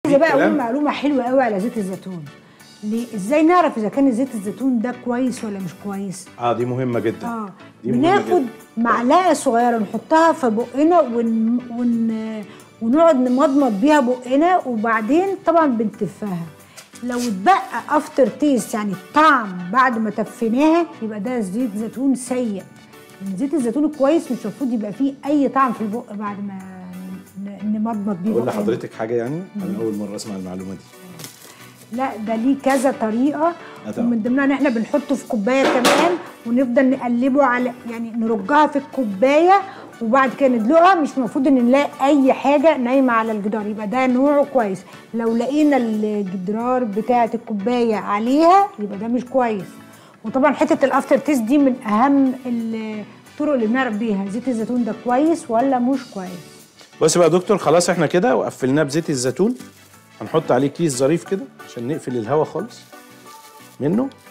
عايزه بقى اقول الكلام؟ معلومه حلوه قوي على زيت الزيتون ليه ازاي نعرف اذا كان زيت الزيتون ده كويس ولا مش كويس اه دي مهمه جدا اه دي مهمة بناخد جداً. معلقه صغيره نحطها في بقنا ون... ون... ونقعد نمضمض بيها بقنا وبعدين طبعا بنتفها لو اتبقى افتر تيست يعني الطعم بعد ما تفيناها يبقى ده زيت زيتون سيء لأن زيت الزيتون الكويس مش المفروض يبقى فيه اي طعم في البق بعد ما ن- نمضمض بيه اقول بقنا. لحضرتك حاجه يعني انا اول مره اسمع المعلومه دي لا ده ليه كذا طريقه آه طبعا. ومن ضمنها ان احنا بنحطه في كوبايه كمان ونفضل نقلبه على يعني نرجها في الكوبايه وبعد كده ندلقها مش المفروض ان نلاقي اي حاجه نايمه على الجدار يبقى ده نوعه كويس لو لقينا الجدرار بتاعه الكوبايه عليها يبقى ده مش كويس وطبعا حته الافتر تيست دي من اهم الطرق اللي بنعرف بيها زيت الزيتون ده كويس ولا مش كويس بص بقى يا دكتور خلاص احنا كده وقفلناه بزيت الزيتون هنحط عليه كيس ظريف كده عشان نقفل الهواء خالص منه